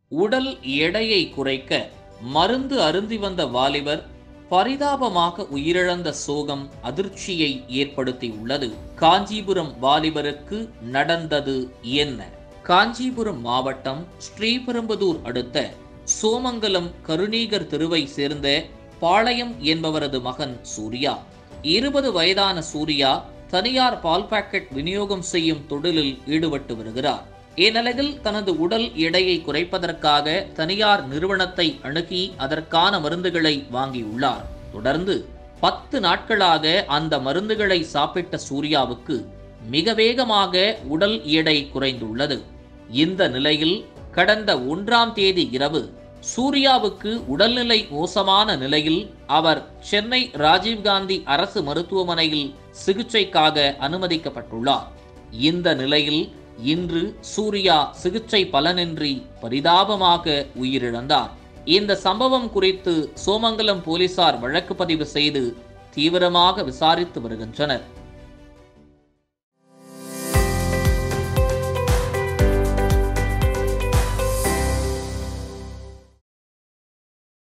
உடல் எடையை குறைக்க மருந்து அருந்தி வந்த வாலிபர் பரிதாபமாக உயிரிழந்த சோகம் அதிர்ச்சியை ஏற்படுத்தியுள்ளது காஞ்சிபுரம் வாலிபருக்கு நடந்தது என்ன காஞ்சிபுரம் மாவட்டம் ஸ்ரீபெரும்புதூர் அடுத்த சோமங்கலம் கருணீகர் தெருவை சேர்ந்த பாளையம் என்பவரது மகன் சூர்யா இருபது வயதான சூர்யா தனியார் பால் பாக்கெட் விநியோகம் செய்யும் தொழிலில் ஈடுபட்டு வருகிறார் இந்நிலையில் தனது உடல் எடையை குறைப்பதற்காக தனியார் நிறுவனத்தை அணுகி அதற்கான மருந்துகளை வாங்கியுள்ளார் தொடர்ந்து பத்து நாட்களாக அந்த மருந்துகளை சாப்பிட்ட சூர்யாவுக்கு மிக வேகமாக உடல் எடை குறைந்துள்ளது இந்த நிலையில் கடந்த ஒன்றாம் தேதி இரவு சூர்யாவுக்கு உடல்நிலை மோசமான நிலையில் அவர் சென்னை ராஜீவ்காந்தி அரசு மருத்துவமனையில் சிகிச்சைக்காக அனுமதிக்கப்பட்டுள்ளார் இந்த நிலையில் இன்று சூர்யா சிகிச்சை பலனின்றி பரிதாபமாக உயிரிழந்தார் இந்த சம்பவம் குறித்து சோமங்கலம் போலீசார் வழக்கு பதிவு செய்து தீவிரமாக விசாரித்து வருகின்றனர்